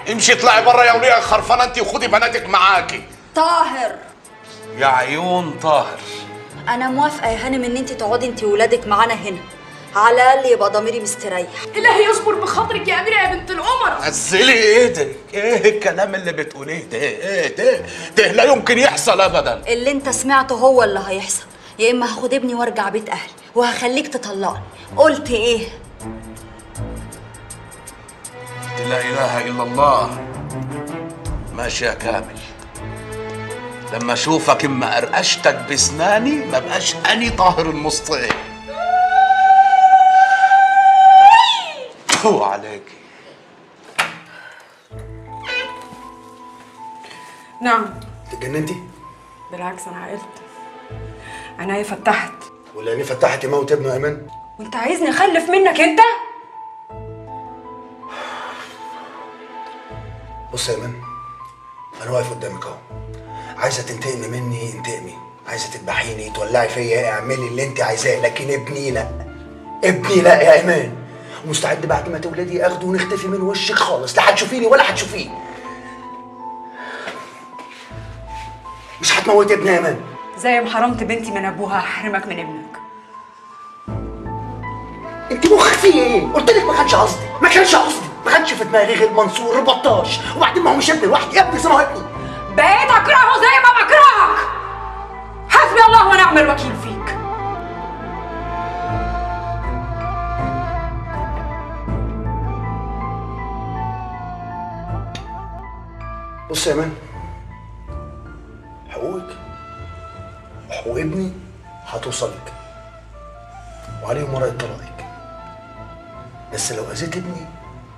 امشي اطلعي بره يا وليه خرفانه انت وخدي بناتك معاكي طاهر يا عيون طاهر انا موافقه يا هانم ان انت تقعدي انت وولادك معانا هنا على الاقل يبقى ضميري مستريح إلهي يصبر بخاطرك يا أميرة يا بنت الأمراء نزلي ايدك ايه الكلام اللي بتقوليه ده ايه ده ده لا يمكن يحصل ابدا اللي انت سمعته هو اللي هيحصل يا اما هاخد ابني وارجع بيت اهلي وهخليك تطلقني قلت ايه لا اله الا الله ماشي يا كامل لما اشوفك اما قرقشتك بسناني ما بقاش اني طاهر المسطئ هو عليكي نعم اتجننتي؟ بالعكس أنا عقلت عينيا فتحت ولا يعني فتحت يموت ابنه ايمن؟ وأنت عايزني أخلف منك أنت؟ بص يا ايمن انا واقف قدامك اهو عايزه تنتقمي مني انتقمي عايزه تذبحيني تولعي فيا اعملي اللي انت عايزاه لكن ابني لا ابني لا يا ايمان ومستعد بعد ما تولدي اخده ونختفي من وشك خالص لا هتشوفيني ولا هتشوفيه مش هتموت ابني يا ايمان زي ما حرمت بنتي من أبوها هحرمك من ابنك انت مخك فيه ايه؟ قلت لك ما كانش قصدي ما كانش قصدي ما كانش في دماغي غير منصور بطاش وبعدين ما هو مش ابني لوحدي ابني زي ما هو ابني بقيت أكرهه زي ما بكرهك حسبي الله ونعم الوكيل فيك بص يا مان حقوقك حقوق ابني هتوصلك وعليهم ورقة طلاقك بس لو أذيت ابني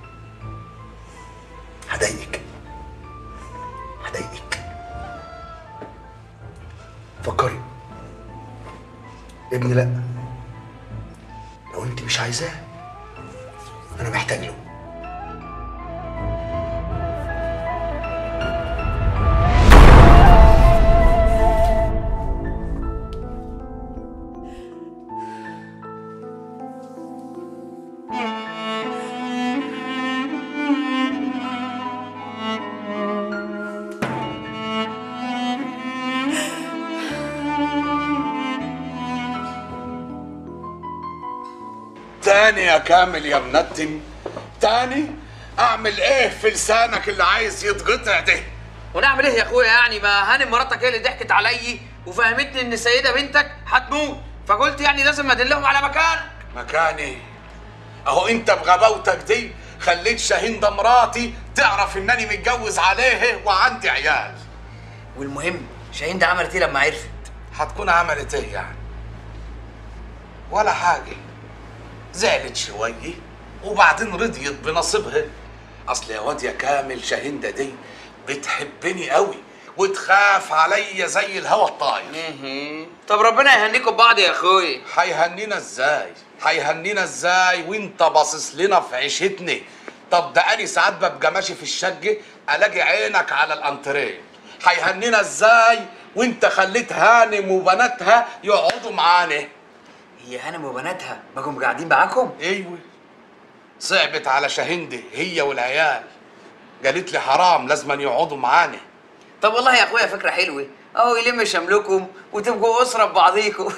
هضايقك هضايقك فكري ابني لا لو انت مش عايزاه انا محتاج له تاني يا كامل يا منتن تاني اعمل ايه في لسانك اللي عايز يتقطع ده ونعمل ايه يا اخويا يعني ما هانم مراتك هي اللي ضحكت علي وفهمتني ان السيده بنتك هتموت فقلت يعني لازم ادلهم على مكانك مكاني اهو انت بغباوتك دي خليت شاهين ده مراتي تعرف انني متجوز عليه وعندي عيال والمهم شاهين ده عملت ايه لما عرفت هتكون عملت ايه يعني ولا حاجه زعلت شويه وبعدين رضيت بنصيبها اصل يا واد يا كامل شاهين دي بتحبني قوي وتخاف عليا زي الهوا الطاير طب ربنا يهنيكم ببعض يا اخويا هيهنينا ازاي هيهنينا ازاي وانت باصص لنا في عيشتنا طب ده اني ساعات ببقى ماشي في الشقه الاقي عينك على الانتريه هيهنينا ازاي وانت خليت هانم وبناتها يقعدوا معانا هي هانم وبناتها بقوا قاعدين معاكم ايوه صعبت على شاهندة هي والعيال قالت لي حرام لازم يقعدوا معانا طب والله يا اخويا فكره حلوه اهو يلم شملكم وتبقوا اسره ببعضيكم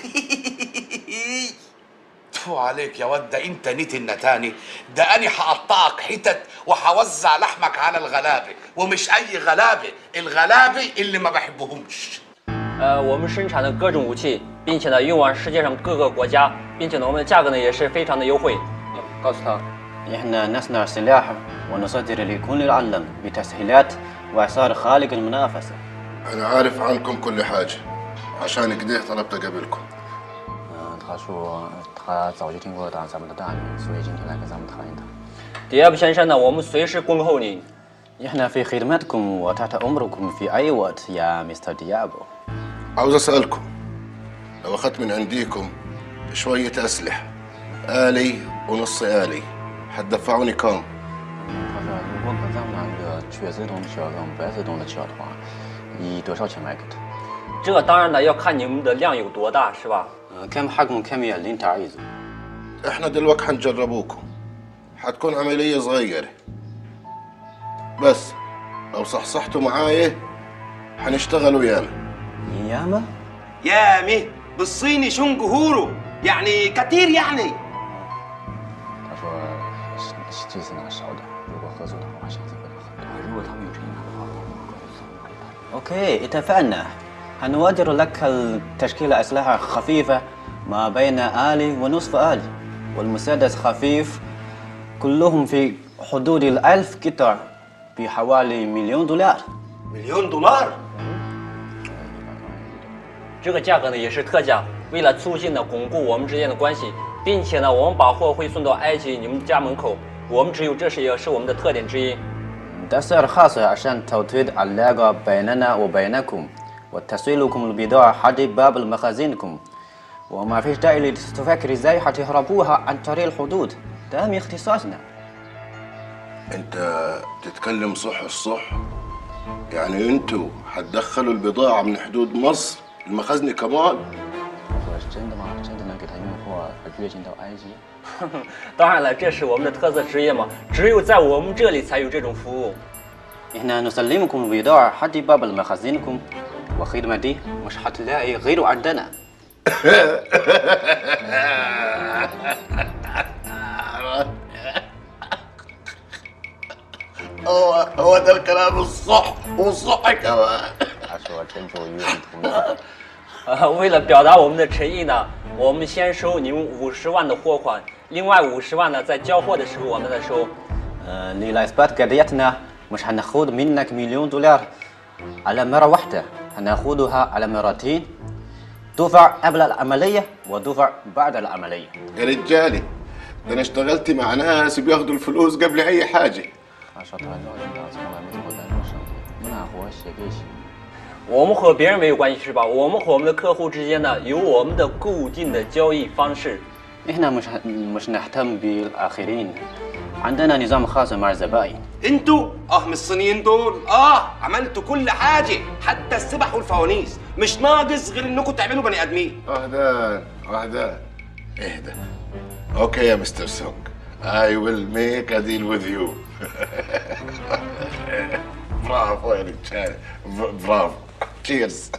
تفو عليك يا واد ده انت نيت النتاني ده اني هقطعك حتت وهوزع لحمك على الغلابه ومش اي غلابه الغلابه اللي ما بحبهمش 呃，我们生产的各种武器，并且呢运往世界上各个国家，并且呢我们的价格呢也是非常的优惠。告诉他， احنا نصنع سلاح ونصدر لكل العالم بتسهيلات واسعار خارج المنافسه أنا عارف عنكم كل حاجة عشان كده طلبت قبلكم 嗯，他说他早就听过咱咱们的大名，所以今天来跟咱们谈一谈。 迪亚布先生呢，我们随时恭候您。 احنا في خدمتكم وتحت امركم في اي وقت يا مستر ديابو عاوز أسألكم لو أخذت من عنديكم شوية أسلحة آلي ونص آلي هتدفعوني كام؟ 他说如果跟咱们拿个全自动的车跟半自动的车的话，以多少钱买给他？ 这当然呢要看你们的量有多大，是吧？ آه، كم حجم الكمية اللي انت عايزه؟ إحنا دلوقتي هنجربوكم هتكون عملية صغيرة بس لو صحصحتوا معايا حنشتغل ويانا ياما يامي بالصيني شونج هورو يعني كتير يعني 他说这这次拿少点，如果合作的话，下次会拿很多。如果他们有诚意拿的话，我们可以送可以谈。 اوكي اتفقنا هنوادر لك التشكيلة أسلحة خفيفة ما بين آلي ونصف آلي والمسدس خفيف كلهم في حدود الألف قطع بحوالي مليون دولار مليون دولار 这个价格呢也是特价，为了促进呢巩固我们之间的关系，并且呢我们把货会送到埃及你们家门口，我们只有这是也是我们的特点之一。 ده سعر خاص عشان توطيد علاقة بيننا وبينكم وتسويلكم البضاعة حد باب مخازنكم وما فيش داعي لتفكر ازاي حتهربوها عن طريق الحدود ده من اختصاصنا انت تتكلم صح الصح يعني انتوا هتدخلوا البضاعة من حدود مصر المخازن كمان 他说真的吗？真的能给他运货越境到埃及？当然了，这是我们的特色职业嘛，只有在我们这里才有这种服务。 احنا نسلمكم البضاعة حد باب مخازنكم وخدمة دي مش هتلاقي غيره عندنا هو هو ده الكلام الصح والصح كمان 他说真主与你同在。呃，为了表达我们的诚意呢，我们先收你们五十万的货款，另外五十万呢，在交货的时候我们再收。 آه، لإثبات قضيتنا مش هناخد منك مليون دولار على مرة واحدة هناخدها على مرتين دفع قبل العملية ودفع بعد العملية يا رجالي ده انا اشتغلت مع ناس بياخدوا الفلوس قبل اي حاجة 他说他老领导从来没做过单做生意，干活写给写。我们和别人没有关系是吧？我们和我们的客户之间呢，有我们的固定的交易方式。 احنا مش ه- مش نهتم بالآخرين عندنا نظام خاص مع الزبائن انتوا اه من الصينيين دول اه عملتوا كل حاجه حتى السبح والفوانيس مش ناقص غير انكم تعملوا بني ادمين وحدان وحدان اهدى اوكي يا مستر سونج I will make a deal with you برافو يا رجال ب- برافو تشيرز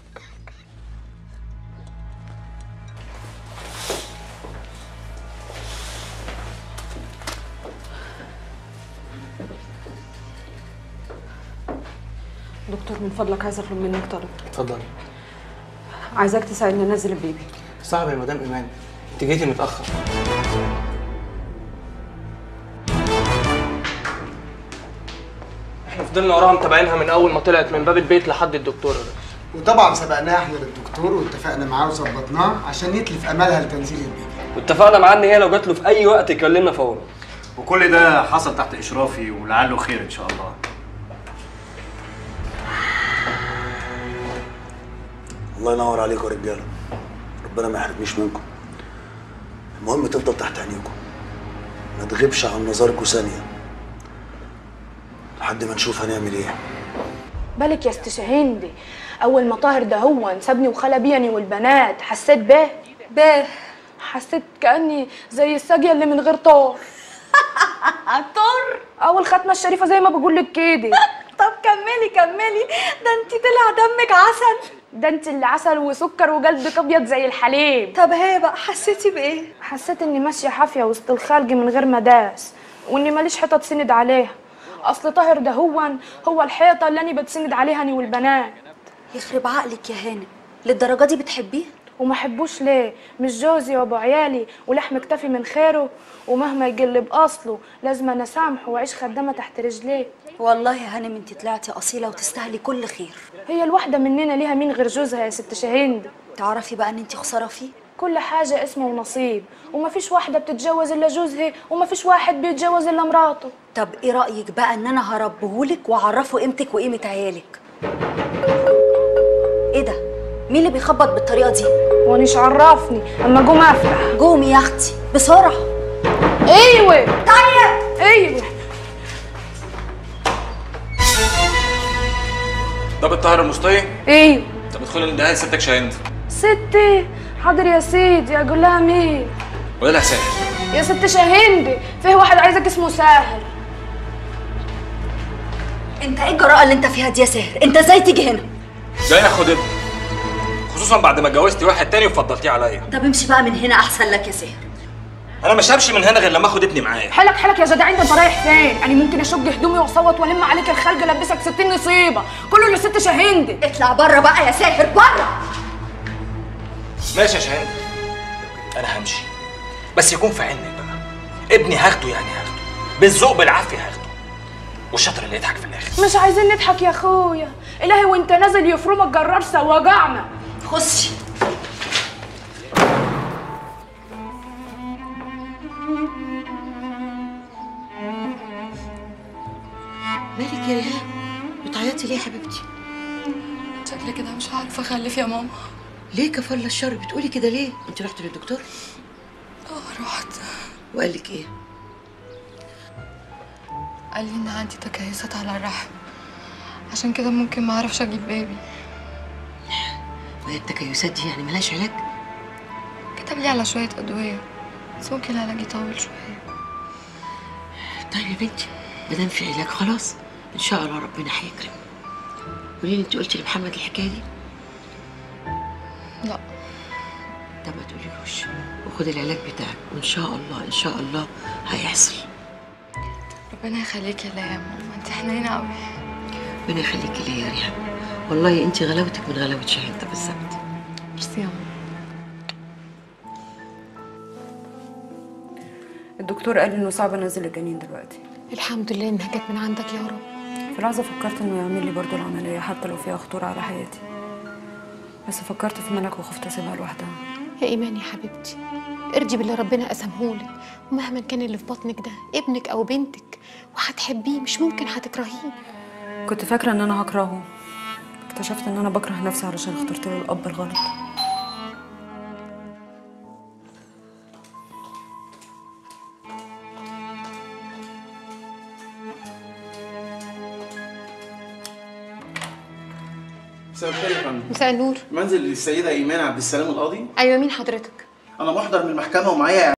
دكتور من فضلك عايزه اطلب منك طلب اتفضلي عايزاك تساعدني انزل البيبي صعب يا مدام ايمان انت جيتي متاخر احنا فضلنا وراها متابعينها من اول ما طلعت من باب البيت لحد الدكتور وطبعا سبقناها احنا للدكتور واتفقنا معاه وظبطناه عشان يتلف املها لتنزيل البيبي واتفقنا معاه ان هي لو جات له في اي وقت يكلمنا فورا وكل ده حصل تحت اشرافي ولعله خير ان شاء الله الله ينور عليكم يا رجاله ربنا ما يحرمنيش منكم المهم تفضل تحت عينيكم ما تغيبش عن نظركم ثانيه لحد ما نشوف هنعمل ايه بالك يا ست هندي اول ما طاهر ده هو سابني وخلى بيني والبنات حسيت باه باه حسيت كاني زي الساقيه اللي من غير طار طار اول ختمه الشريفه زي ما بقول لك كده طب كملي كملي ده انت طلع دمك عسل ده انت اللي عسل وسكر وقلبك ابيض زي الحليب طب هي بقى حسيتي بايه حسيت اني ماشيه حافيه وسط الخلق من غير مداس واني ماليش حيطه تسند عليها اصل طاهر ده هو هو الحيطه اللي انا بتسند عليها انا والبنات يخرب عقلك يا هانم للدرجه دي بتحبيه وما احبوش ليه مش جوزي وابو عيالي ولحم كتفي من خيره ومهما يقل باصله لازم انا اسامحه واعيش خدامه تحت رجليه والله يا هانم انت طلعتي اصيله وتستاهلي كل خير هي الواحده مننا ليها مين غير جوزها يا ست شاهند تعرفي بقى ان انت خساره فيه كل حاجة اسمه ونصيب ومفيش واحدة بتتجوز إلا جوزها ومفيش واحد بيتجوز إلا مراته طب ايه رايك بقى ان انا هربهولك واعرفه قيمتك وقيمه عيالك ايه ده مين اللي بيخبط بالطريقه دي وانيش عرفني اما جوم افتح قومي يا اختي بسرعه ايوه طيب ايوه ده بالطاهر المسطي ايوه طب ادخلي ندهي لستك شاهند ستي حاضر يا سيدي اقول لها مين ولا لها ساهر يا ست شاهندي فيه واحد عايزك اسمه ساهر انت ايه الجراءه اللي انت فيها دي يا ساهر انت ازاي تيجي هنا جاي اخد ابني خصوصا بعد ما اتجوزتي واحد تاني وفضلتيه عليا طب امشي بقى من هنا احسن لك يا ساهر انا مش همشي من هنا غير لما اخد ابني معايا حلك حلك يا جدع انت رايح فين يعني ممكن اشج هدومي واصوت والم عليك الخلج البسك 60 نصيبه كله للست شاهندة اطلع بره بقى يا ساهر بره ماشي يا شاهين انا همشي بس يكون في عينك بقى ابني هاخده يعني هاخده بالذوق بالعافيه هاخده والشاطر اللي يضحك في الاخر مش عايزين نضحك يا اخويا الهي وانت نازل يفرمك جرار سواجعنا خشي مالك يا ريهام بتعيطي ليه يا حبيبتي شكلي كده مش هعرف اخلف يا ماما ليه كفالة الشر بتقولي كده ليه انت رحت للدكتور اه رحت وقال لك ايه قال لي ان عندي تكيسات على الرحم عشان كده ممكن ما اعرفش اجيب بيبي وهي التكيسات دي يعني ملهاش علاج كتب لي على شويه ادويه بس ممكن العلاج يطول شويه طيب يا بنتي ما دام في علاج خلاص ان شاء الله ربنا هيكرم قولي لي انت قلتي لمحمد الحكايه دي لا طب ما تقوليلوش وخد العلاج بتاعك وان شاء الله ان شاء الله هيحصل ربنا يخليكي ليا يا ماما انت حنينه قوي ربنا يخليكي ليا يا ريهام والله انت غلاوتك من غلاوه شهيدة بالظبط ميرسي يا ماما الدكتور قال انه صعب انزل الجنين دلوقتي الحمد لله انها جت من عندك يا رب في لحظه فكرت انه يعمل لي برضو العمليه حتى لو فيها خطوره على حياتي بس فكرت في ملك وخفت اسيبها لوحدها يا إيمان يا حبيبتي ارجي باللي ربنا قسمهولك ومهما كان اللي في بطنك ده ابنك أو بنتك وهتحبيه مش ممكن هتكرهيه كنت فاكره ان انا هكرهه اكتشفت ان انا بكره نفسي علشان اخترت له الاب الغلط مساء الخير يا فندم مساء النور منزل للسيدة إيمان عبد السلام القاضي أيوة مين حضرتك؟ أنا محضر من المحكمة ومعايا